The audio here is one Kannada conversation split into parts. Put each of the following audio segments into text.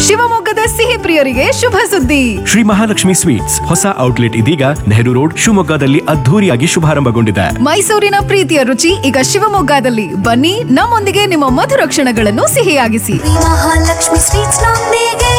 ಶಿವಮೊಗ್ಗದ ಸಿಹಿ ಪ್ರಿಯರಿಗೆ ಶುಭ ಸುದ್ದಿ ಶ್ರೀ ಮಹಾಲಕ್ಷ್ಮಿ ಸ್ವೀಟ್ಸ್ ಹೊಸ ಔಟ್ಲೆಟ್ ಇದೀಗ ನೆಹರು ರೋಡ್ ಶಿವಮೊಗ್ಗದಲ್ಲಿ ಅದ್ಧೂರಿಯಾಗಿ ಶುಭಾರಂಭಗೊಂಡಿದೆ ಮೈಸೂರಿನ ಪ್ರೀತಿಯ ರುಚಿ ಈಗ ಶಿವಮೊಗ್ಗದಲ್ಲಿ ಬನ್ನಿ ನಮ್ಮೊಂದಿಗೆ ನಿಮ್ಮ ಮಧುರ ಕ್ಷಣಗಳನ್ನು ಸಿಹಿಯಾಗಿಸಿ ಮಹಾಲಕ್ಷ್ಮಿ ಸ್ವೀಟ್ಸ್ ನೊಂದಿಗೆ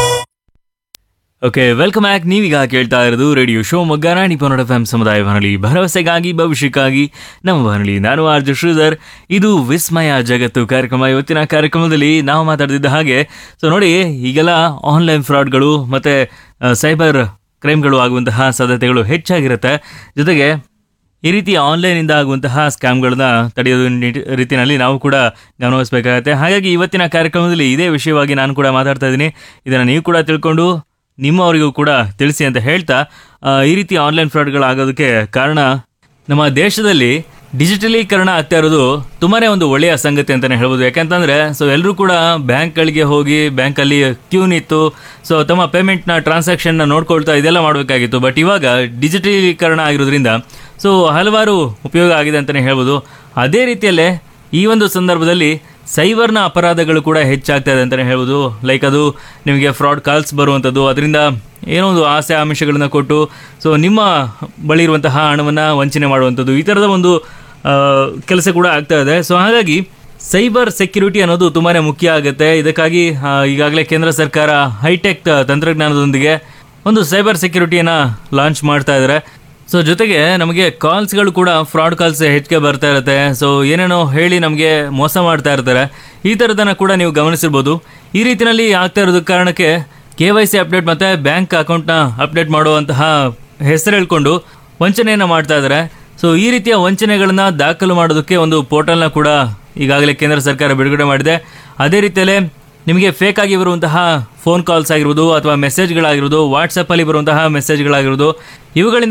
ಓಕೆ ವೆಲ್ಕಮ್ ಬ್ಯಾಕ್ ನೀವೀಗ ಕೇಳ್ತಾ ಇರೋದು ರೇಡಿಯೋ ಶೋ ಮೊಗ್ಗಾರಾಣಿ ಪನ್ನಡ ಎಫ್ ಸಮುದಾಯ ಬಾನುಲಿ ಭರವಸೆಗಾಗಿ ಭವಿಷ್ಯಕ್ಕಾಗಿ ನಮ್ಮ ಬಾನುಲಿ ನಾನು ಆರ್ ಜೆ ಶ್ರೀಧರ್ ಇದು ವಿಸ್ಮಯ ಜಗತ್ತು ಕಾರ್ಯಕ್ರಮ ಇವತ್ತಿನ ಕಾರ್ಯಕ್ರಮದಲ್ಲಿ ನಾವು ಮಾತಾಡ್ತಿದ್ದ ಹಾಗೆ ಸೊ ನೋಡಿ ಈಗೆಲ್ಲ ಆನ್ಲೈನ್ ಫ್ರಾಡ್ಗಳು ಮತ್ತು ಸೈಬರ್ ಕ್ರೈಮ್ಗಳು ಆಗುವಂತಹ ಸಾಧ್ಯತೆಗಳು ಹೆಚ್ಚಾಗಿರುತ್ತೆ ಜೊತೆಗೆ ಈ ರೀತಿ ಆನ್ಲೈನಿಂದ ಆಗುವಂತಹ ಸ್ಕ್ಯಾಮ್ಗಳನ್ನ ತಡೆಯೋದು ನಿಟ್- ರೀತಿಯಲ್ಲಿ ನಾವು ಕೂಡ ಗಮನಿಸಬೇಕಾಗತ್ತೆ ಹಾಗಾಗಿ ಇವತ್ತಿನ ಕಾರ್ಯಕ್ರಮದಲ್ಲಿ ಇದೇ ವಿಷಯವಾಗಿ ನಾನು ಕೂಡ ಮಾತಾಡ್ತಾ ಇದ್ದೀನಿ ಇದನ್ನು ನೀವು ಕೂಡ ತಿಳ್ಕೊಂಡು ನಿಮ್ಮವರಿಗೂ ಕೂಡ ತಿಳಿಸಿ ಅಂತ ಹೇಳ್ತಾ ಆ, ಈ ರೀತಿ ಆನ್ಲೈನ್ ಫ್ರಾಡ್ಗಳಾಗೋದಕ್ಕೆ ಕಾರಣ ನಮ್ಮ ದೇಶದಲ್ಲಿ ಡಿಜಿಟಲೀಕರಣ ಆಗ್ತಾ ಇರೋದು ತುಂಬಾನೇ ಒಂದು ಒಳ್ಳೆಯ ಸಂಗತಿ ಅಂತಲೇ ಹೇಳ್ಬೋದು ಯಾಕಂತಂದ್ರೆ ಸೊ ಎಲ್ಲರೂ ಕೂಡ ಬ್ಯಾಂಕ್ಗಳಿಗೆ ಹೋಗಿ ಬ್ಯಾಂಕಲ್ಲಿ ಕ್ಯೂ ನಿಂತು ಸೊ ತಮ್ಮ ಪೇಮೆಂಟ್ನ ಟ್ರಾನ್ಸಾಕ್ಷನ್ನ ನೋಡ್ಕೊಳ್ತಾ ಇದೆಲ್ಲ ಮಾಡಬೇಕಾಗಿತ್ತು ಬಟ್ ಇವಾಗ ಡಿಜಿಟಲೀಕರಣ ಆಗಿರೋದ್ರಿಂದ ಸೊ ಹಲವಾರು ಉಪಯೋಗ ಆಗಿದೆ ಅಂತಲೇ ಹೇಳ್ಬೋದು ಅದೇ ರೀತಿಯಲ್ಲೇ ಈ ಒಂದು ಸಂದರ್ಭದಲ್ಲಿ ಸೈಬರ್ನ ಅಪರಾಧಗಳು ಕೂಡ ಹೆಚ್ಚಾಗ್ತಾ ಇದೆ ಅಂತಲೇ ಹೇಳ್ಬೋದು ಲೈಕ್ ಅದು ನಿಮಗೆ ಫ್ರಾಡ್ ಕಾಲ್ಸ್ ಬರುವಂಥದ್ದು ಅದರಿಂದ ಏನೋ ಒಂದು ಆಸೆ ಆಮಿಷಗಳನ್ನ ಕೊಟ್ಟು ಸೊ ನಿಮ್ಮ ಬಳಿ ಇರುವಂತಹ ಹಣವನ್ನು ವಂಚನೆ ಮಾಡುವಂಥದ್ದು ಈ ಥರದ ಒಂದು ಆ, ಕೆಲಸ ಕೂಡ ಆಗ್ತಾ ಇದೆ ಸೊ ಹಾಗಾಗಿ ಸೈಬರ್ ಸೆಕ್ಯೂರಿಟಿ ಅನ್ನೋದು ತುಂಬಾ ಮುಖ್ಯ ಆಗುತ್ತೆ ಇದಕ್ಕಾಗಿ ಆ, ಈಗಾಗಲೇ ಕೇಂದ್ರ ಸರ್ಕಾರ ಹೈಟೆಕ್ ತಂತ್ರಜ್ಞಾನದೊಂದಿಗೆ ಒಂದು ಸೈಬರ್ ಸೆಕ್ಯೂರಿಟಿಯನ್ನು ಲಾಂಚ್ ಮಾಡ್ತಾ ಇದ್ದಾರೆ ಸೊ ಜೊತೆಗೆ ನಮಗೆ ಕಾಲ್ಸ್ಗಳು ಕೂಡ ಫ್ರಾಡ್ ಕಾಲ್ಸ್ ಹೆಚ್ಚಿಗೆ ಬರ್ತಾ ಇರುತ್ತೆ ಸೊ ಏನೇನೋ ಹೇಳಿ ನಮಗೆ ಮೋಸ ಮಾಡ್ತಾ ಇರ್ತಾರೆ ಈ ಥರದನ್ನ ಕೂಡ ನೀವು ಗಮನಿಸಿರ್ಬೋದು ಈ ರೀತಿಯಲ್ಲಿ ಆಗ್ತಾ ಇರೋದಕ್ಕೆ ಕಾರಣಕ್ಕೆ ಕೆ ವೈ ಸಿ ಅಪ್ಡೇಟ್ ಮತ್ತು ಬ್ಯಾಂಕ್ ಅಕೌಂಟ್ನ ಅಪ್ಡೇಟ್ ಮಾಡುವಂತಹ ಹೆಸರು ಹೇಳ್ಕೊಂಡು ವಂಚನೆಯನ್ನು ಮಾಡ್ತಾ ಇದ್ದಾರೆ ಸೊ ಈ ರೀತಿಯ ವಂಚನೆಗಳನ್ನ ದಾಖಲು ಮಾಡೋದಕ್ಕೆ ಒಂದು ಪೋರ್ಟಲ್ನ ಕೂಡ ಈಗಾಗಲೇ ಕೇಂದ್ರ ಸರ್ಕಾರ ಬಿಡುಗಡೆ ಮಾಡಿದೆ ಅದೇ ರೀತಿಯಲ್ಲೇ ನಿಮಗೆ ಫೇಕ್ ಆಗಿ ಬರುವಂತಹ ಫೋನ್ ಕಾಲ್ಸ್ ಆಗಿರ್ಬೋದು ಅಥವಾ ಮೆಸೇಜ್ಗಳಾಗಿರ್ಬೋದು ವಾಟ್ಸಪ್ಪಲ್ಲಿ ಬರುವಂತಹ ಮೆಸೇಜ್ಗಳಾಗಿರ್ಬೋದು ಇವುಗಳಿಂದ